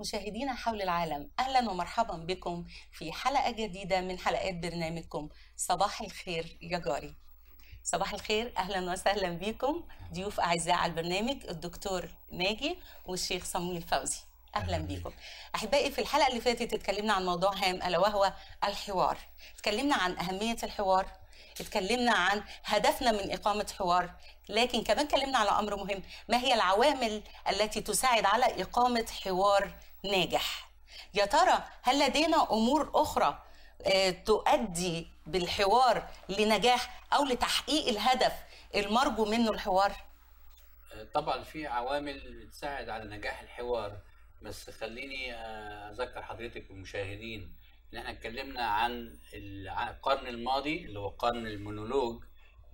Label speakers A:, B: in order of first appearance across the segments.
A: مشاهدينا حول العالم اهلا ومرحبا بكم في حلقه جديده من حلقات برنامجكم صباح الخير يا جاري صباح الخير اهلا وسهلا بكم ضيوف اعزاء على البرنامج الدكتور ناجي والشيخ صمويل فوزي اهلا بكم احبائي في الحلقه اللي فاتت اتكلمنا عن موضوع هام الا وهو الحوار اتكلمنا عن اهميه الحوار اتكلمنا عن هدفنا من إقامة حوار لكن كمان اتكلمنا على أمر مهم ما هي العوامل التي تساعد على إقامة حوار ناجح يا ترى هل لدينا أمور أخرى آه، تؤدي بالحوار لنجاح أو لتحقيق الهدف المرجو منه الحوار
B: طبعا في عوامل بتساعد على نجاح الحوار بس خليني آه، اذكر حضرتك والمشاهدين ان احنا اتكلمنا عن الع- القرن الماضي اللي هو قرن المونولوج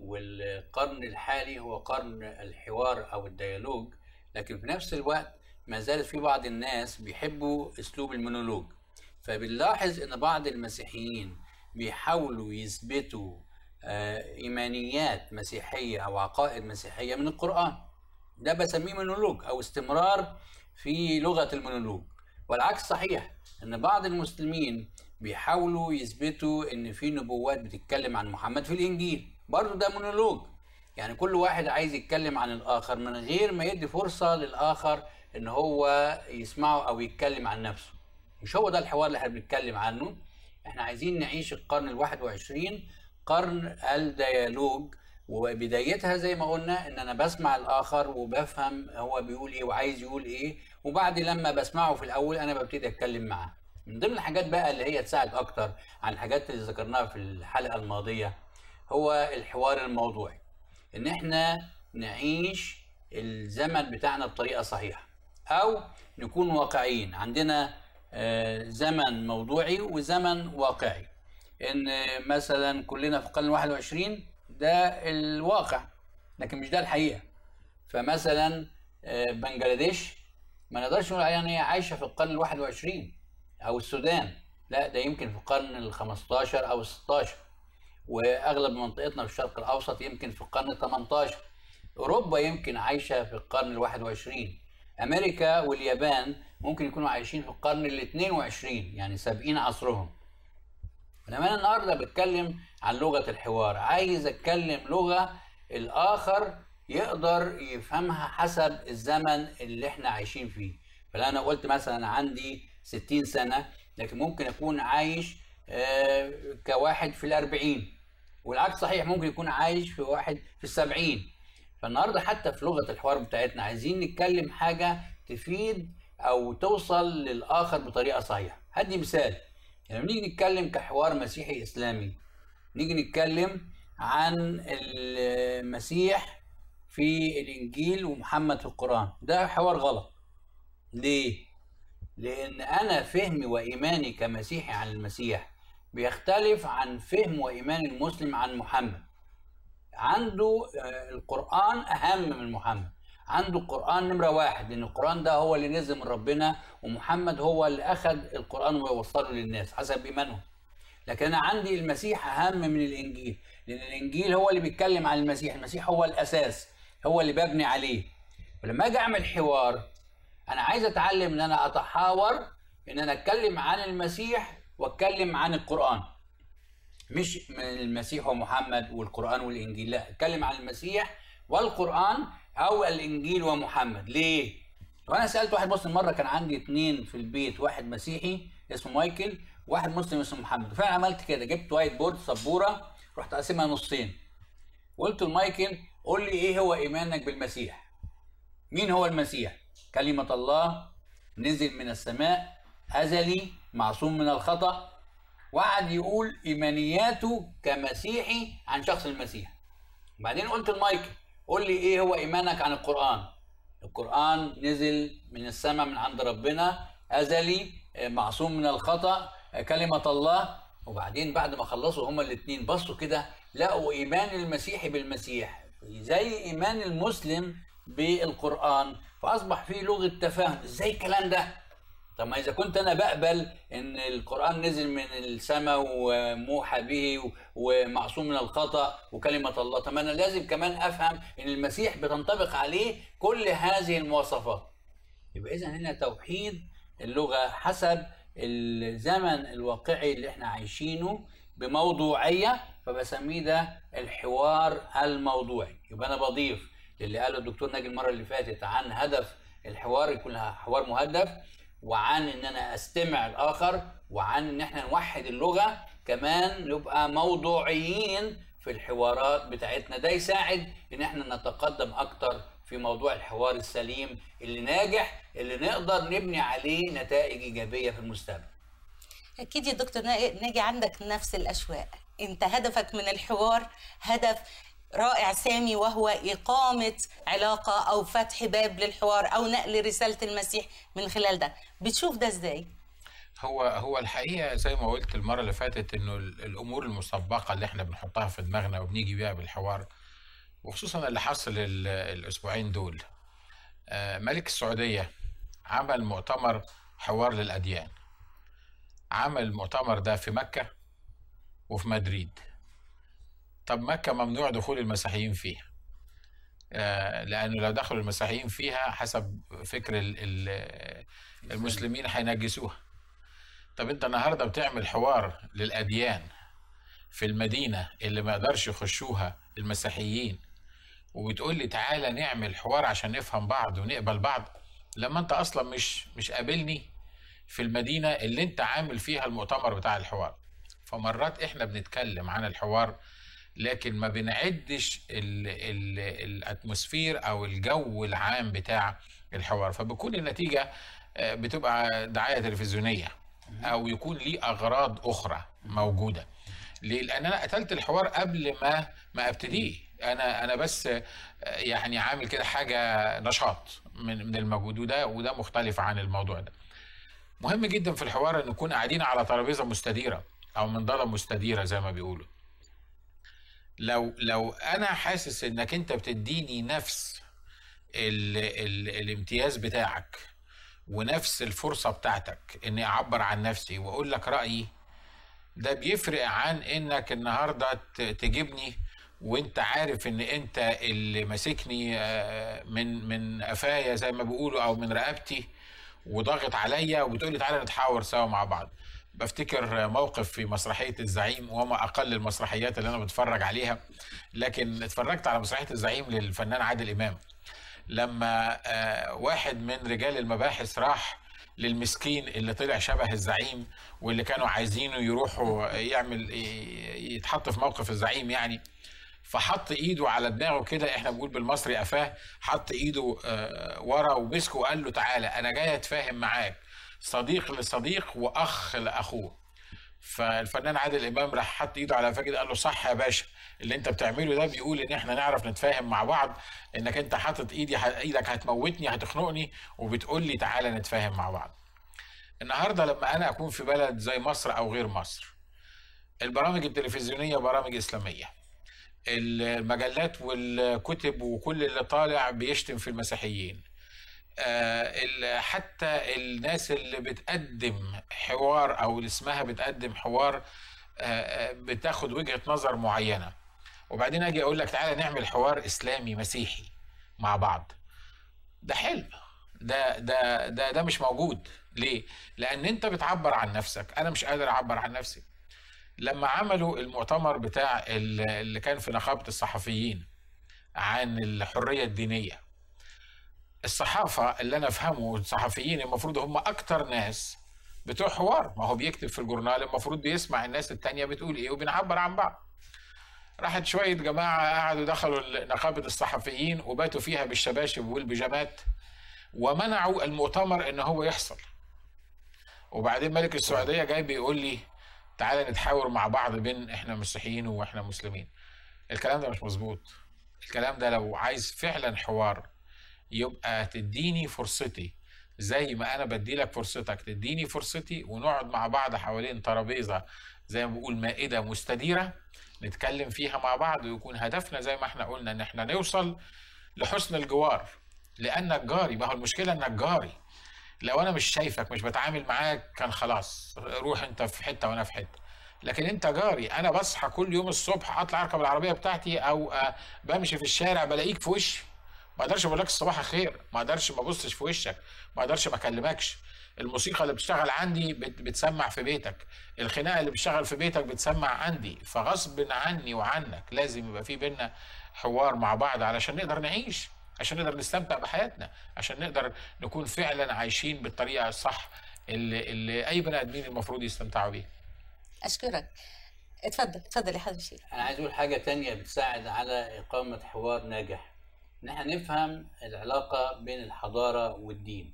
B: والقرن الحالي هو قرن الحوار او الديالوج لكن في نفس الوقت ما زالت في بعض الناس بيحبوا اسلوب المونولوج فبنلاحظ ان بعض المسيحيين بيحاولوا يثبتوا آه، ايمانيات مسيحيه او عقائد مسيحيه من القران ده بسميه مونولوج او استمرار في لغه المونولوج والعكس صحيح ان بعض المسلمين بيحاولوا يثبتوا ان في نبوات بتتكلم عن محمد في الانجيل برضه ده مونولوج يعني كل واحد عايز يتكلم عن الاخر من غير ما يدي فرصه للاخر ان هو يسمعه او يتكلم عن نفسه مش هو ده الحوار اللي احنا بنتكلم عنه احنا عايزين نعيش القرن الواحد وعشرين قرن الديالوج وبدايتها زي ما قلنا ان انا بسمع الاخر وبفهم هو بيقول ايه وعايز يقول ايه وبعد لما بسمعه في الاول انا ببتدي اتكلم معاه من ضمن الحاجات بقى اللي هي تساعد اكتر عن الحاجات اللي ذكرناها في الحلقه الماضيه هو الحوار الموضوعي ان احنا نعيش الزمن بتاعنا بطريقه صحيحه او نكون واقعيين عندنا آه، زمن موضوعي وزمن واقعي ان مثلا كلنا في القرن الواحد وعشرين ده الواقع لكن مش ده الحقيقه فمثلا آه، بنجلاديش ما نقدرش نقول عليها ان هي عايشه في القرن الواحد وعشرين او السودان لا ده يمكن في القرن ال 15 او ال 16 واغلب منطقتنا في الشرق الاوسط يمكن في القرن ال 18 اوروبا يمكن عايشه في القرن ال 21 امريكا واليابان ممكن يكونوا عايشين في القرن ال 22 يعني سابقين عصرهم انما انا النهارده بتكلم عن لغه الحوار عايز اتكلم لغه الاخر يقدر يفهمها حسب الزمن اللي احنا عايشين فيه فانا قلت مثلا عندي 60 سنه لكن ممكن اكون عايش آه، كواحد في الأربعين والعكس صحيح ممكن يكون عايش في واحد في السبعين فالنهارده حتى في لغه الحوار بتاعتنا عايزين نتكلم حاجه تفيد او توصل للاخر بطريقه صحيحه هدي مثال لما نيجي نتكلم كحوار مسيحي اسلامي نيجي نتكلم عن المسيح في الانجيل ومحمد في القران ده حوار غلط ليه لان انا فهمي وايماني كمسيحي عن المسيح بيختلف عن فهم وايمان المسلم عن محمد عنده آه، القرآن أهم من محمد عنده القرآن نمرة واحد لأن القرآن ده هو اللي نزل من ربنا ومحمد هو اللي أخذ القرآن ويوصله للناس حسب إيمانهم لكن أنا عندي المسيح أهم من الإنجيل لأن الإنجيل هو اللي بيتكلم عن المسيح المسيح هو الأساس هو اللي ببني عليه ولما أجي أعمل حوار أنا عايز أتعلم إن أنا أتحاور إن أنا أتكلم عن المسيح وأتكلم عن القرآن مش من المسيح ومحمد والقرآن والإنجيل لا اتكلم عن المسيح والقرآن أو الإنجيل ومحمد ليه؟ وأنا سألت واحد مسلم مرة كان عندي اتنين في البيت واحد مسيحي اسمه مايكل واحد مسلم اسمه محمد فأنا عملت كده جبت وايت بورد سبورة رحت قاسمها نصين قلت لمايكل قول لي إيه هو إيمانك بالمسيح؟ مين هو المسيح؟ كلمة الله نزل من السماء أزلي معصوم من الخطأ وقعد يقول ايمانياته كمسيحي عن شخص المسيح بعدين قلت لمايكل قول لي ايه هو ايمانك عن القران القران نزل من السماء من عند ربنا ازلي آه، معصوم من الخطا آه، كلمه الله وبعدين بعد ما خلصوا هما الاثنين بصوا كده لقوا ايمان المسيحي بالمسيح زي ايمان المسلم بالقران فاصبح في لغه تفاهم ازاي الكلام ده طب ما اذا كنت انا بقبل ان القران نزل من السماء وموحى به و- ومعصوم من الخطا وكلمه الله طب ما انا لازم كمان افهم ان المسيح بتنطبق عليه كل هذه المواصفات يبقى اذا هنا توحيد اللغه حسب الزمن الواقعي اللي احنا عايشينه بموضوعيه فبسميه ده الحوار الموضوعي يبقى انا بضيف للي قاله الدكتور ناجي المره اللي فاتت عن هدف الحوار يكون حوار مهدف وعن ان انا استمع الاخر وعن ان احنا نوحد اللغه كمان نبقى موضوعيين في الحوارات بتاعتنا ده يساعد ان احنا نتقدم اكتر في موضوع الحوار السليم اللي ناجح اللي نقدر نبني عليه نتائج ايجابيه في المستقبل
A: اكيد يا دكتور ناجي عندك نفس الاشواق انت هدفك من الحوار هدف رائع سامي وهو إقامة علاقة أو فتح باب للحوار أو نقل رسالة المسيح من خلال ده بتشوف ده إزاي؟
C: هو هو الحقيقه زي ما قلت المره اللي فاتت انه الامور المسبقه اللي احنا بنحطها في دماغنا وبنيجي بيها بالحوار وخصوصا اللي حصل الاسبوعين دول ملك السعوديه عمل مؤتمر حوار للاديان عمل المؤتمر ده في مكه وفي مدريد طب مكة ممنوع دخول المسيحيين فيها لأنه لو دخلوا المسيحيين فيها حسب فكر المسلمين هينجسوها طب أنت النهاردة بتعمل حوار للأديان في المدينة اللي ما يقدرش يخشوها المسيحيين وبتقول لي تعالى نعمل حوار عشان نفهم بعض ونقبل بعض لما أنت أصلا مش مش قابلني في المدينة اللي أنت عامل فيها المؤتمر بتاع الحوار فمرات إحنا بنتكلم عن الحوار لكن ما بنعدش ال ال الاتموسفير او الجو العام بتاع الحوار فبكون النتيجه بتبقى دعايه تلفزيونيه او يكون ليه اغراض اخرى موجوده ليه؟ لان انا قتلت الحوار قبل ما ما ابتديه انا انا بس يعني عامل كده حاجه نشاط من من الموجود وده وده مختلف عن الموضوع ده مهم جدا في الحوار ان نكون قاعدين على ترابيزه مستديره او منضده مستديره زي ما بيقولوا لو لو انا حاسس انك انت بتديني نفس ال ال الامتياز بتاعك ونفس الفرصة بتاعتك اني اعبر عن نفسي واقول لك رأيي ده بيفرق عن انك النهاردة تجيبني وانت عارف ان انت اللي ماسكني من من قفايا زي ما بيقولوا او من رقبتي وضاغط عليا وبتقول لي تعالى نتحاور سوا مع بعض بفتكر موقف في مسرحية الزعيم وما أقل المسرحيات اللي أنا بتفرج عليها لكن اتفرجت على مسرحية الزعيم للفنان عادل إمام لما واحد من رجال المباحث راح للمسكين اللي طلع شبه الزعيم واللي كانوا عايزينه يروحوا يعمل يتحط في موقف الزعيم يعني فحط ايده على دماغه كده احنا بنقول بالمصري قفاه حط ايده ورا ومسكه وقال له تعالى انا جاي اتفاهم معاك صديق لصديق واخ لاخوه فالفنان عادل امام راح حط ايده على فاكر قال له صح يا باشا اللي انت بتعمله ده بيقول ان احنا نعرف نتفاهم مع بعض انك انت حاطط ايدي ايدك هتموتني هتخنقني وبتقول لي تعالى نتفاهم مع بعض النهارده لما انا اكون في بلد زي مصر او غير مصر البرامج التلفزيونيه برامج اسلاميه المجلات والكتب وكل اللي طالع بيشتم في المسيحيين حتى الناس اللي بتقدم حوار او اللي اسمها بتقدم حوار بتاخد وجهه نظر معينه وبعدين اجي اقول لك تعالى نعمل حوار اسلامي مسيحي مع بعض ده حلم ده ده ده ده مش موجود ليه لان انت بتعبر عن نفسك انا مش قادر اعبر عن نفسي لما عملوا المؤتمر بتاع اللي كان في نقابه الصحفيين عن الحريه الدينيه الصحافة اللي أنا أفهمه الصحفيين المفروض هم أكتر ناس بتوع حوار ما هو بيكتب في الجورنال المفروض بيسمع الناس التانية بتقول إيه وبنعبر عن بعض راحت شوية جماعة قعدوا دخلوا نقابة الصحفيين وباتوا فيها بالشباشب والبيجامات ومنعوا المؤتمر إن هو يحصل وبعدين ملك السعودية جاي بيقول لي تعالى نتحاور مع بعض بين إحنا مسيحيين وإحنا مسلمين الكلام ده مش مظبوط الكلام ده لو عايز فعلا حوار يبقى تديني فرصتي زي ما انا بدي لك فرصتك تديني فرصتي ونقعد مع بعض حوالين ترابيزه زي ما بقول مائده مستديره نتكلم فيها مع بعض ويكون هدفنا زي ما احنا قلنا ان احنا نوصل لحسن الجوار لانك جاري ما هو المشكله انك جاري لو انا مش شايفك مش بتعامل معاك كان خلاص روح انت في حته وانا في حته لكن انت جاري انا بصحى كل يوم الصبح اطلع اركب العربيه بتاعتي او بمشي في الشارع بلاقيك في وشي ما اقدرش اقول لك الصباح خير ما اقدرش ما ابصش في وشك ما اقدرش ما اكلمكش الموسيقى اللي بتشتغل عندي بت- بتسمع في بيتك الخناقه اللي بتشتغل في بيتك بتسمع عندي فغصب عني وعنك لازم يبقى في بينا حوار مع بعض علشان نقدر نعيش عشان نقدر نستمتع بحياتنا عشان نقدر نكون فعلا عايشين بالطريقه الصح اللي, اللي اي بني ادمين المفروض يستمتعوا بيها
A: اشكرك اتفضل اتفضل يا حضرة الشيخ
B: انا عايز اقول حاجه تانية بتساعد على اقامه حوار ناجح ان احنا نفهم العلاقه بين الحضاره والدين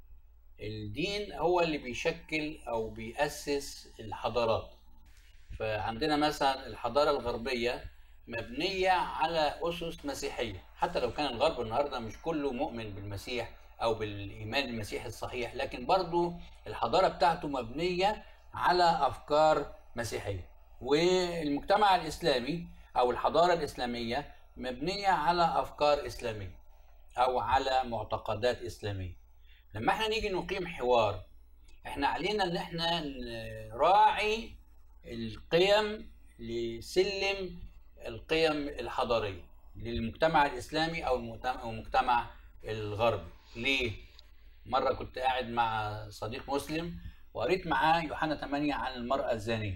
B: الدين هو اللي بيشكل او بيأسس الحضارات فعندنا مثلا الحضاره الغربيه مبنيه على اسس مسيحيه حتى لو كان الغرب النهارده مش كله مؤمن بالمسيح او بالايمان المسيحي الصحيح لكن برضو الحضاره بتاعته مبنيه على افكار مسيحيه والمجتمع الاسلامي او الحضاره الاسلاميه مبنيه على افكار اسلاميه او على معتقدات اسلاميه لما احنا نيجي نقيم حوار احنا علينا ان احنا نراعي القيم لسلم القيم الحضاريه للمجتمع الاسلامي او المجتمع- أو المجتمع الغربي ليه مره كنت قاعد مع صديق مسلم وقريت معاه يوحنا 8 عن المراه الزانيه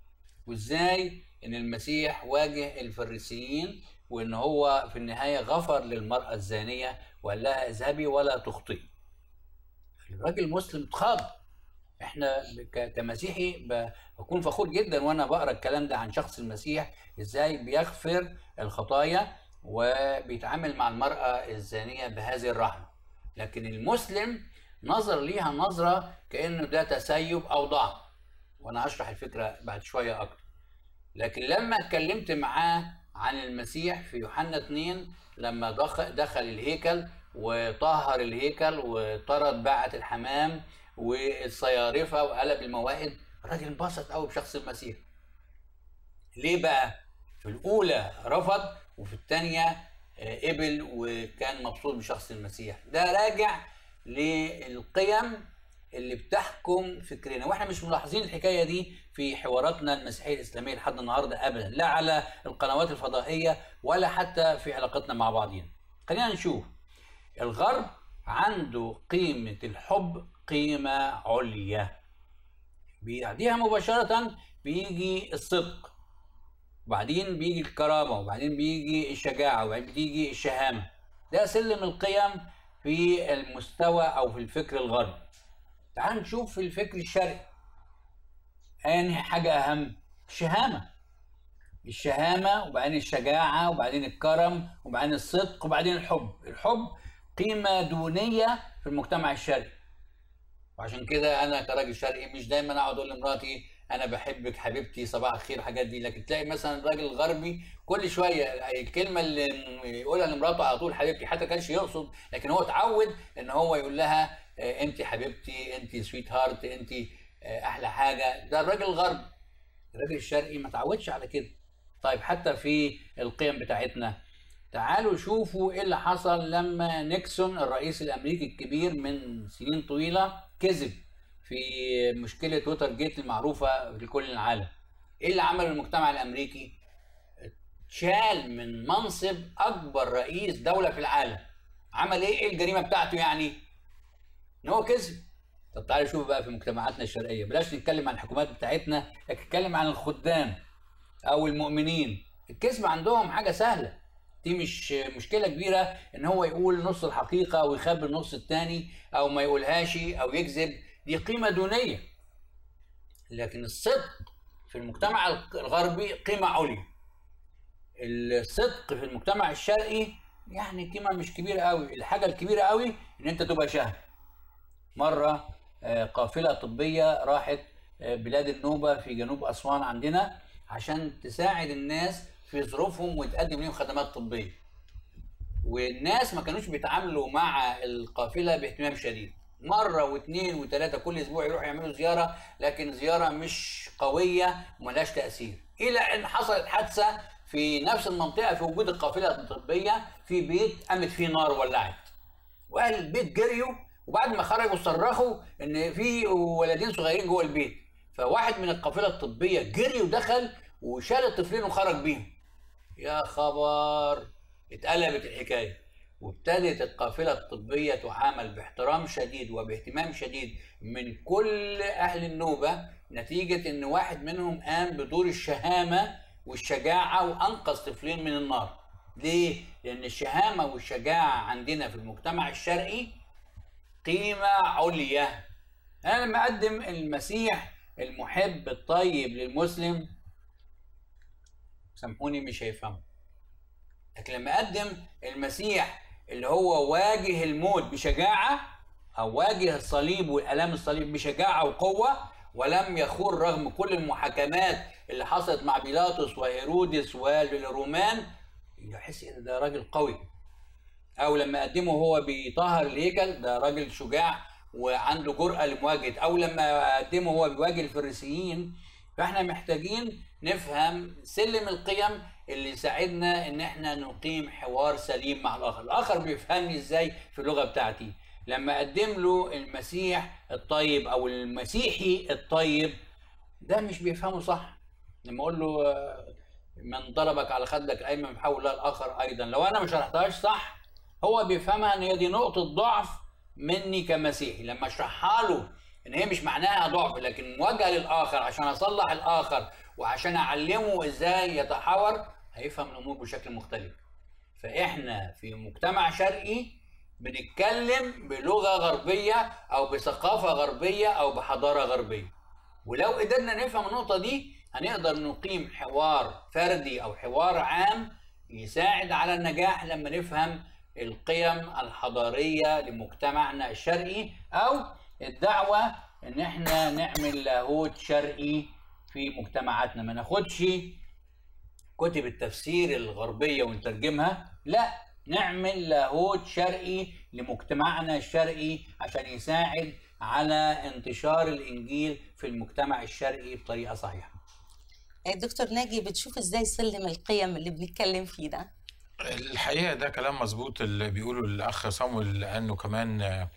B: وازاي ان المسيح واجه الفريسيين وان هو في النهايه غفر للمراه الزانيه وقال لها اذهبي ولا تخطئي الراجل المسلم اتخض احنا ك- كمسيحي ب- بكون فخور جدا وانا بقرا الكلام ده عن شخص المسيح ازاي بيغفر الخطايا وبيتعامل مع المراه الزانيه بهذه الرحمه لكن المسلم نظر ليها نظره كانه ده تسيب او ضعف وانا هشرح الفكره بعد شويه اكتر لكن لما اتكلمت معاه عن المسيح في يوحنا 2 لما دخل, دخل الهيكل وطهر الهيكل وطرد باعة الحمام والصيارفة وقلب الموائد الراجل انبسط قوي بشخص المسيح ليه بقى في الأولى رفض وفي الثانية قبل وكان مبسوط بشخص المسيح ده راجع للقيم اللي بتحكم فكرنا واحنا مش ملاحظين الحكايه دي في حواراتنا المسيحيه الاسلاميه لحد النهارده ابدا لا على القنوات الفضائيه ولا حتى في علاقتنا مع بعضنا خلينا نشوف الغرب عنده قيمه الحب قيمه عليا بعديها مباشره بيجي الصدق وبعدين بيجي الكرامه وبعدين بيجي الشجاعه وبعدين بتيجي الشهامه ده سلم القيم في المستوى او في الفكر الغربي تعال نشوف في الفكر الشرقي انهي حاجه اهم الشهامه الشهامه وبعدين الشجاعه وبعدين الكرم وبعدين الصدق وبعدين الحب الحب قيمه دونيه في المجتمع الشرقي وعشان كده انا كراجل شرقي مش دايما اقعد اقول لمراتي انا بحبك حبيبتي صباح الخير الحاجات دي لكن تلاقي مثلا الراجل الغربي كل شويه الكلمه اللي يقولها لمراته على طول حبيبتي حتى كانش يقصد لكن هو اتعود ان هو يقول لها انت حبيبتي انت سويت هارت انت احلى حاجه ده الراجل الغربي الراجل الشرقي ما اتعودش على كده طيب حتى في القيم بتاعتنا تعالوا شوفوا ايه اللي حصل لما نيكسون الرئيس الامريكي الكبير من سنين طويله كذب في مشكله ووتر جيت المعروفه لكل العالم ايه اللي عمله المجتمع الامريكي شال من منصب اكبر رئيس دوله في العالم عمل ايه ايه الجريمه بتاعته يعني ان هو كذب طب تعالوا شوفوا بقى في مجتمعاتنا الشرقيه بلاش نتكلم عن الحكومات بتاعتنا لكن نتكلم عن الخدام او المؤمنين الكذب عندهم حاجه سهله دي مش مشكله كبيره ان هو يقول نص الحقيقه ويخبي النص الثاني او ما يقولهاش او يكذب دي قيمه دونيه لكن الصدق في المجتمع الغربي قيمه عليا الصدق في المجتمع الشرقي يعني قيمه مش كبيره قوي الحاجه الكبيره قوي ان انت تبقى شهم مره قافله طبيه راحت بلاد النوبه في جنوب اسوان عندنا عشان تساعد الناس في ظروفهم وتقدم لهم خدمات طبيه والناس ما كانوش بيتعاملوا مع القافله باهتمام شديد مره واثنين وثلاثه كل اسبوع يروحوا يعملوا زياره لكن زياره مش قويه وملهاش تاثير الى ان حصلت حادثه في نفس المنطقه في وجود القافله الطبيه في بيت قامت فيه نار ولعت واهل البيت جريوا وبعد ما خرجوا صرخوا ان في ولدين صغيرين جوه البيت فواحد من القافله الطبيه جري ودخل وشال الطفلين وخرج بيهم يا خبر اتقلبت الحكايه وابتدت القافله الطبيه تعامل باحترام شديد وباهتمام شديد من كل اهل النوبه نتيجه ان واحد منهم قام بدور الشهامه والشجاعه وانقذ طفلين من النار. ليه؟ لان الشهامه والشجاعه عندنا في المجتمع الشرقي قيمه عليا. انا لما اقدم المسيح المحب الطيب للمسلم سامحوني مش هيفهموا لكن لما اقدم المسيح اللي هو واجه الموت بشجاعه او واجه الصليب والالام الصليب بشجاعه وقوه ولم يخور رغم كل المحاكمات اللي حصلت مع بيلاطس وهيرودس والرومان يحس ان ده راجل قوي او لما اقدمه هو بيطهر الهيكل ده راجل شجاع وعنده جرأة لمواجهة او لما اقدمه هو بيواجه الفريسيين فاحنا محتاجين نفهم سلم القيم اللي يساعدنا ان احنا نقيم حوار سليم مع الاخر الاخر بيفهمني ازاي في اللغه بتاعتي لما اقدم له المسيح الطيب او المسيحي الطيب ده مش بيفهمه صح لما اقول له آه، من ضربك على خدك الايمن بحول الله الاخر ايضا لو انا ما شرحتهاش صح هو بيفهمها ان هي دي نقطه ضعف مني كمسيحي لما اشرحها له ان هي مش معناها ضعف لكن مواجهه للاخر عشان اصلح الاخر وعشان اعلمه ازاي يتحاور هيفهم الامور بشكل مختلف فاحنا في مجتمع شرقي بنتكلم بلغه غربيه او بثقافه غربيه او بحضاره غربيه ولو قدرنا نفهم النقطه دي هنقدر نقيم حوار فردي او حوار عام يساعد على النجاح لما نفهم القيم الحضاريه لمجتمعنا الشرقي او الدعوه ان احنا نعمل لاهوت شرقي في مجتمعاتنا ما ناخدش كتب التفسير الغربيه ونترجمها لا نعمل لاهوت شرقي لمجتمعنا الشرقي عشان يساعد على انتشار الانجيل في المجتمع الشرقي بطريقه صحيحه
A: دكتور ناجي بتشوف ازاي سلم القيم اللي بنتكلم فيه ده
C: الحقيقه ده كلام مظبوط اللي بيقوله الاخ صامويل لانه كمان آه،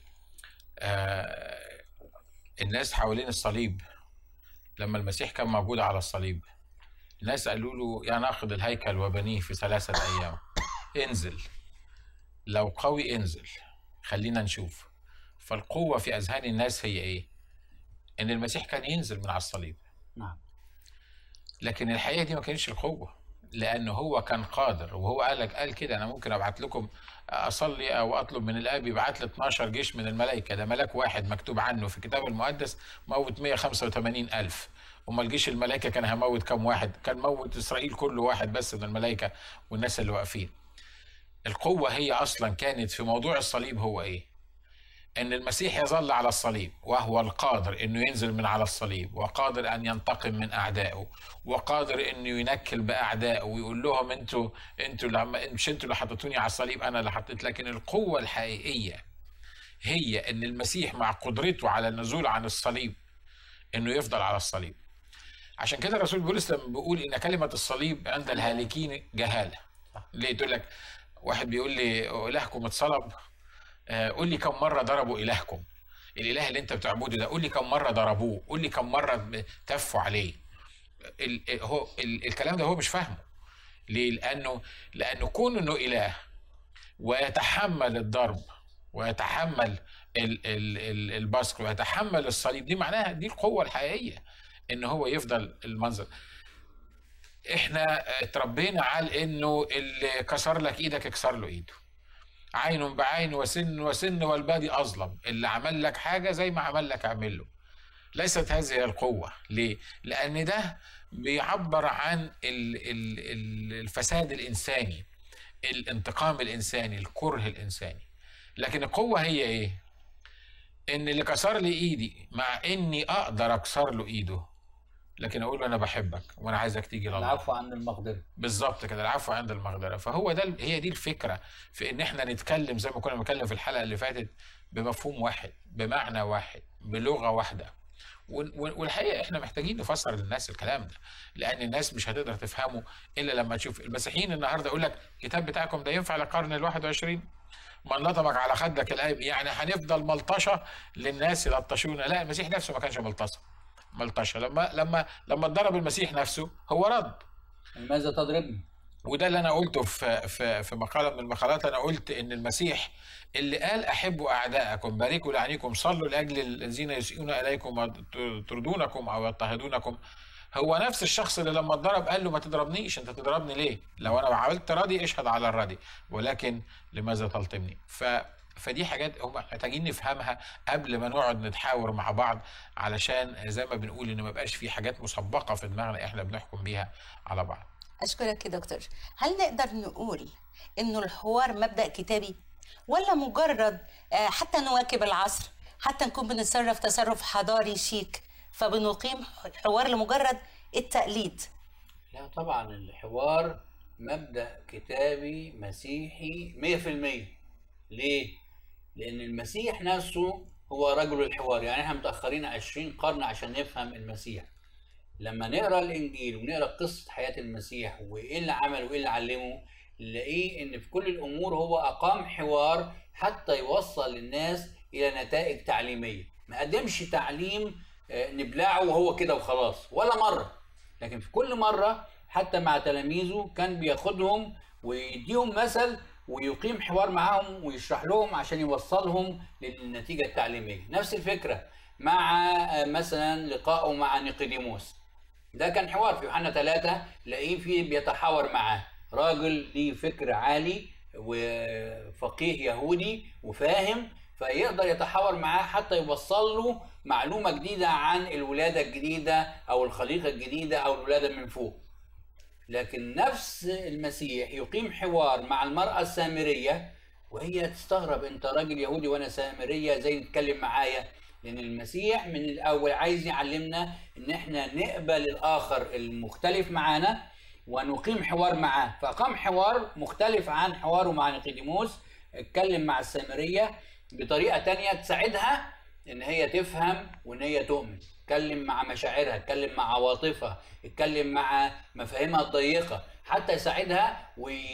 C: آه، الناس حوالين الصليب لما المسيح كان موجود على الصليب الناس قالوا له يا ناقض الهيكل وبنيه في ثلاثة أيام انزل لو قوي انزل خلينا نشوف فالقوة في أذهان الناس هي إيه؟ إن المسيح كان ينزل من على الصليب
B: نعم
C: لكن الحقيقة دي ما كانتش القوة لأنه هو كان قادر وهو قال لك قال كده أنا ممكن أبعت لكم أصلي أو أطلب من الآب يبعت لي 12 جيش من الملائكة ده ملاك واحد مكتوب عنه في الكتاب المقدس موت 185 ألف أمال جيش الملائكة كان هموت كم واحد؟ كان موت إسرائيل كله واحد بس من الملائكة والناس اللي واقفين القوة هي أصلا كانت في موضوع الصليب هو إيه؟ ان المسيح يظل على الصليب وهو القادر انه ينزل من على الصليب وقادر ان ينتقم من اعدائه وقادر انه ينكل باعدائه ويقول لهم انتوا انتوا لما مش انتوا اللي حطيتوني على الصليب انا اللي حطيت لكن القوه الحقيقيه هي ان المسيح مع قدرته على النزول عن الصليب انه يفضل على الصليب عشان كده الرسول بولس لما بيقول ان كلمه الصليب عند الهالكين جهاله ليه تقول لك واحد بيقول لي الهكم اتصلب آه، قول لي كم مره ضربوا الهكم الاله اللي انت بتعبده ده قول لي كم مره ضربوه قول لي كم مره تفوا عليه ال هو ال الكلام ده هو مش فاهمه ليه لانه لانه كون انه اله ويتحمل الضرب ويتحمل ال ال ال البصق ويتحمل الصليب دي معناها دي القوه الحقيقيه ان هو يفضل المنظر احنا اتربينا على انه اللي كسر لك ايدك اكسر له ايده عين بعين وسن وسن والبادي اظلم اللي عمل لك حاجه زي ما عمل لك اعمل له ليست هذه هي القوه ليه لان ده بيعبر عن ال ال ال الفساد الانساني الانتقام الانساني الكره الانساني لكن القوه هي ايه ان اللي كسر لي ايدي مع اني اقدر اكسر له ايده لكن اقول له انا بحبك وانا عايزك تيجي لله
B: العفو عن المقدره
C: بالظبط كده العفو عند المقدره فهو ده هي دي الفكره في ان احنا نتكلم زي ما كنا بنتكلم في الحلقه اللي فاتت بمفهوم واحد بمعنى واحد بلغه واحده وال- وال- والحقيقه احنا محتاجين نفسر للناس الكلام ده لان الناس مش هتقدر تفهمه الا لما تشوف المسيحيين النهارده يقول لك الكتاب بتاعكم ده ينفع للقرن ال 21 من لطمك على خدك الايم يعني هنفضل ملطشه للناس يلطشونا لا المسيح نفسه ما كانش ملطشه ملطشه لما لما لما اتضرب المسيح نفسه هو رد
B: لماذا تضربني؟
C: وده اللي انا قلته في في في مقاله من المقالات انا قلت ان المسيح اللي قال احبوا اعداءكم باركوا لعنيكم صلوا لاجل الذين يسيئون اليكم ويطردونكم او يضطهدونكم هو نفس الشخص اللي لما اتضرب قال له ما تضربنيش انت تضربني ليه لو انا عملت راضي اشهد على الراضي ولكن لماذا تلطمني ف فدي حاجات هم محتاجين نفهمها قبل ما نقعد نتحاور مع بعض علشان زي ما بنقول ان ما يبقاش في حاجات مسبقه في دماغنا احنا بنحكم بيها على بعض
A: أشكرك يا دكتور هل نقدر نقول إنه الحوار مبدأ كتابي ولا مجرد آه، حتى نواكب العصر حتى نكون بنتصرف تصرف حضاري شيك فبنقيم حوار لمجرد التقليد
B: لا طبعا الحوار مبدأ كتابي مسيحي 100% ليه؟ لأن المسيح نفسه هو رجل الحوار يعني احنا متأخرين 20 قرن عشان نفهم المسيح لما نقرا الانجيل ونقرا قصه حياه المسيح وايه اللي عمله وايه اللي علمه نلاقيه ان في كل الامور هو اقام حوار حتى يوصل الناس الى نتائج تعليميه ما قدمش تعليم آه، نبلعه وهو كده وخلاص ولا مره لكن في كل مره حتى مع تلاميذه كان بياخدهم ويديهم مثل ويقيم حوار معاهم ويشرح لهم عشان يوصلهم للنتيجه التعليميه نفس الفكره مع آه، مثلا لقائه مع نيقوديموس ده كان حوار في يوحنا ثلاثة لاقيه فيه بيتحاور معاه راجل ليه فكر عالي وفقيه يهودي وفاهم فيقدر يتحاور معاه حتى يوصل له معلومة جديدة عن الولادة الجديدة أو الخليقة الجديدة أو الولادة من فوق لكن نفس المسيح يقيم حوار مع المرأة السامرية وهي تستغرب انت راجل يهودي وانا سامرية زي نتكلم معايا لان المسيح من الاول عايز يعلمنا ان احنا نقبل الاخر المختلف معانا ونقيم حوار معاه فاقام حوار مختلف عن حواره مع نيقوديموس اتكلم مع السامريه بطريقه تانية تساعدها ان هي تفهم وان هي تؤمن اتكلم مع مشاعرها اتكلم مع عواطفها اتكلم مع مفاهيمها الضيقه حتى يساعدها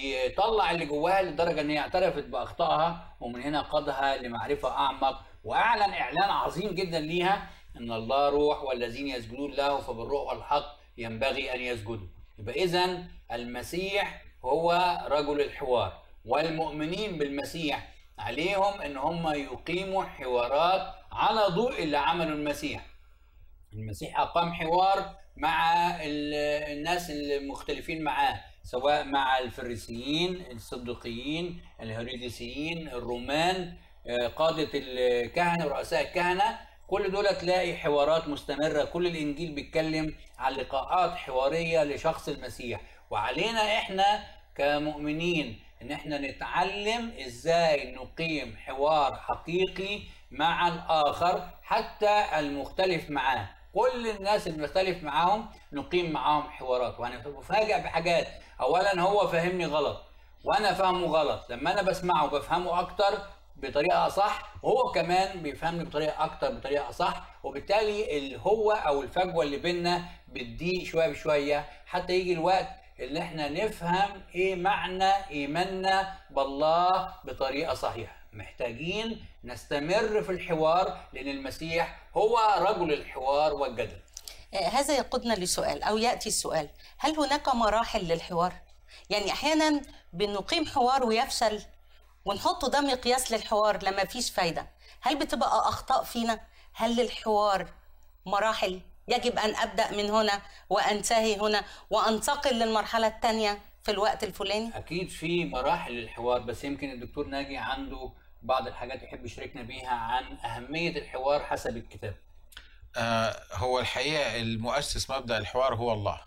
B: ويطلع اللي جواها لدرجه ان هي اعترفت باخطائها ومن هنا قادها لمعرفه اعمق واعلن اعلان عظيم جدا ليها ان الله روح والذين يسجدون له فبالروح والحق ينبغي ان يسجدوا يبقى اذا المسيح هو رجل الحوار والمؤمنين بالمسيح عليهم ان هم يقيموا حوارات على ضوء اللي عمله المسيح المسيح اقام حوار مع ال- الناس المختلفين معاه سواء مع الفريسيين الصدقيين الهريديسيين الرومان آه، قادة الكهنة ورؤساء الكهنة كل دول تلاقي حوارات مستمرة كل الإنجيل بيتكلم عن لقاءات حوارية لشخص المسيح وعلينا إحنا كمؤمنين إن إحنا نتعلم إزاي نقيم حوار حقيقي مع الآخر حتى المختلف معاه كل الناس اللي بنختلف معاهم نقيم معاهم حوارات وهنفاجئ بحاجات أولا هو فاهمني غلط وانا فاهمه غلط لما انا بسمعه وبفهمه اكتر بطريقه صح وهو كمان بيفهمني بطريقه اكتر بطريقه صح وبالتالي الهو او الفجوه اللي بينا بتضيق شويه بشويه حتى يجي الوقت اللي احنا نفهم ايه معنى ايماننا بالله بطريقه صحيحه محتاجين نستمر في الحوار لان المسيح هو رجل الحوار والجدل
A: آه، هذا يقودنا لسؤال أو يأتي السؤال هل هناك مراحل للحوار؟ يعني أحيانا بنقيم حوار ويفشل ونحطه ده مقياس للحوار لما فيش فايدة هل بتبقى أخطاء فينا؟ هل للحوار مراحل يجب أن أبدأ من هنا وأنتهي هنا وأنتقل للمرحلة الثانية في الوقت الفلاني؟
B: اكيد في مراحل للحوار بس يمكن الدكتور ناجي عنده بعض الحاجات يحب يشاركنا بيها عن اهميه الحوار حسب الكتاب
C: آه، هو الحقيقة المؤسس مبدأ الحوار هو الله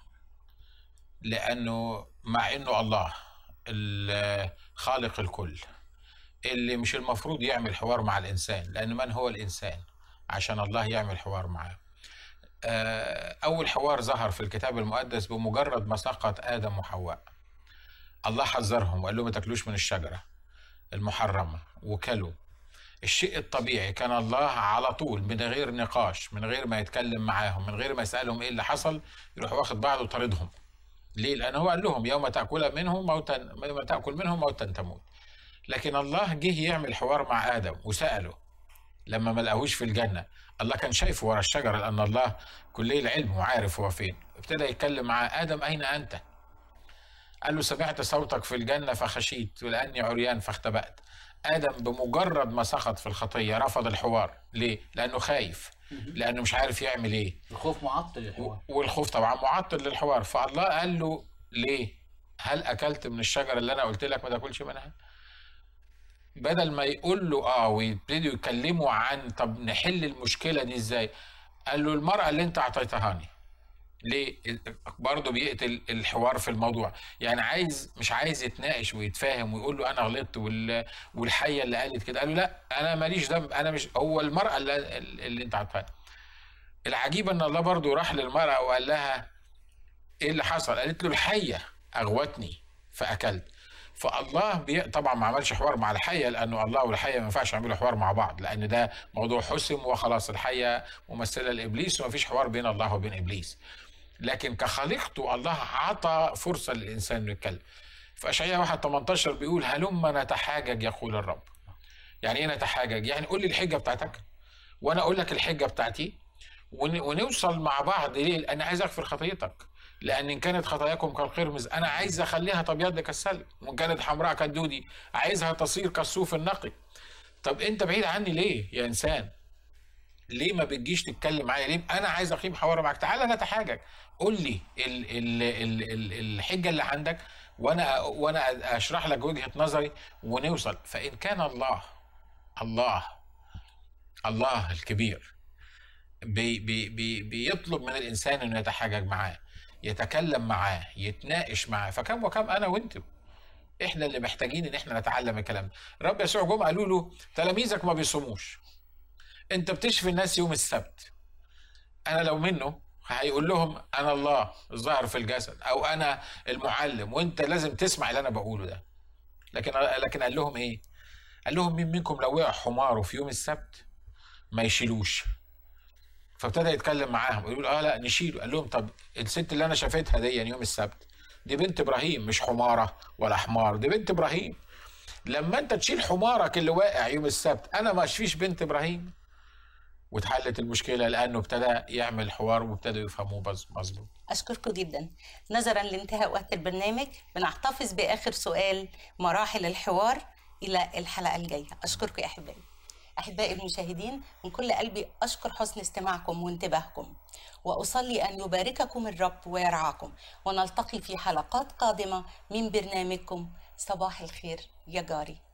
C: لأنه مع أنه الله ال- خالق الكل اللي مش المفروض يعمل حوار مع الإنسان لأن من هو الإنسان عشان الله يعمل حوار معاه آه، أول حوار ظهر في الكتاب المقدس بمجرد ما سقط آدم وحواء الله حذرهم وقال لهم ما تاكلوش من الشجرة المحرمة وكلوا الشيء الطبيعي كان الله على طول من غير نقاش من غير ما يتكلم معاهم من غير ما يسألهم ايه اللي حصل يروح واخد بعضه وطاردهم ليه؟ لأن هو قال لهم يوم تأكل منه موتا يوم تأكل منه موتا تموت لكن الله جه يعمل حوار مع آدم وسأله لما ما لقاهوش في الجنة الله كان شايفه ورا الشجرة لأن الله كلي العلم وعارف هو فين ابتدى يتكلم معاه آدم أين أنت؟ قال له سمعت صوتك في الجنة فخشيت ولأني عريان فاختبأت آدم بمجرد ما سقط في الخطية رفض الحوار ليه؟ لأنه خايف لأنه مش عارف يعمل إيه
B: الخوف معطل الحوار
C: والخوف طبعا معطل للحوار فالله قال له ليه هل اكلت من الشجره اللي انا قلت لك ما تاكلش منها بدل ما يقول له اه ويبتدوا يكلموا عن طب نحل المشكله دي ازاي قال له المراه اللي انت اعطيتهاني ليه برضه بيقتل الحوار في الموضوع يعني عايز مش عايز يتناقش ويتفاهم ويقول له انا غلطت وال... والحيه اللي قالت كده قال له لا انا ماليش ذنب انا مش هو المراه اللي, اللي انت اعطيتهاني العجيب ان الله برضه راح للمراه وقال لها ايه اللي حصل قالت له الحيه اغوتني فاكلت فالله بي... طبعا ما عملش حوار مع الحيه لانه الله والحيه ما ينفعش يعملوا حوار مع بعض لان ده موضوع حسم وخلاص الحيه ممثله لابليس وما فيش حوار بين الله وبين ابليس لكن كخليقته الله عطى فرصه للانسان انه يتكلم في اشعياء 1 18 بيقول هلم نتحاجج يقول الرب يعني ايه نتحاجج يعني قول لي الحجه بتاعتك وانا اقول لك الحجه بتاعتي ون... ونوصل مع بعض ليه انا عايز اغفر خطيتك لان ان كانت خطاياكم كالقرمز انا عايز اخليها ابيض كالسلق وان كانت حمراء كالدودي عايزها تصير كالصوف النقي طب انت بعيد عني ليه يا انسان ليه ما بتجيش تتكلم معايا ليه انا عايز اقيم حوار معاك تعالى نتحاجج قول لي ال ال ال ال الحجه اللي عندك وانا وانا اشرح لك وجهه نظري ونوصل فان كان الله الله الله الكبير بي بي بي بيطلب من الانسان انه يتحاجج معاه يتكلم معاه يتناقش معاه فكم وكم انا وانتم احنا اللي محتاجين ان احنا نتعلم الكلام ده رب يسوع جم قالوا له تلاميذك ما بيصوموش انت بتشفي الناس يوم السبت انا لو منه هيقول لهم انا الله الظاهر في الجسد او انا المعلم وانت لازم تسمع اللي انا بقوله ده لكن لكن قال لهم ايه قال لهم مين منكم لو وقع حماره في يوم السبت ما يشيلوش فابتدى يتكلم معاهم يقول اه لا نشيله قال لهم طب الست اللي انا شافتها دي يوم السبت دي بنت ابراهيم مش حماره ولا حمار دي بنت ابراهيم لما انت تشيل حمارك اللي واقع يوم السبت انا ما اشفيش بنت ابراهيم واتحلت المشكله لانه ابتدى يعمل حوار وابتدوا يفهموه مظبوط
A: أشكركم جدا نظرا لانتهاء وقت البرنامج بنحتفظ بآخر سؤال مراحل الحوار إلى الحلقة الجاية أشكركم يا أحبائي أحبائي المشاهدين من كل قلبي أشكر حسن استماعكم وانتباهكم وأصلي أن يبارككم الرب ويرعاكم ونلتقي في حلقات قادمة من برنامجكم صباح الخير يا جاري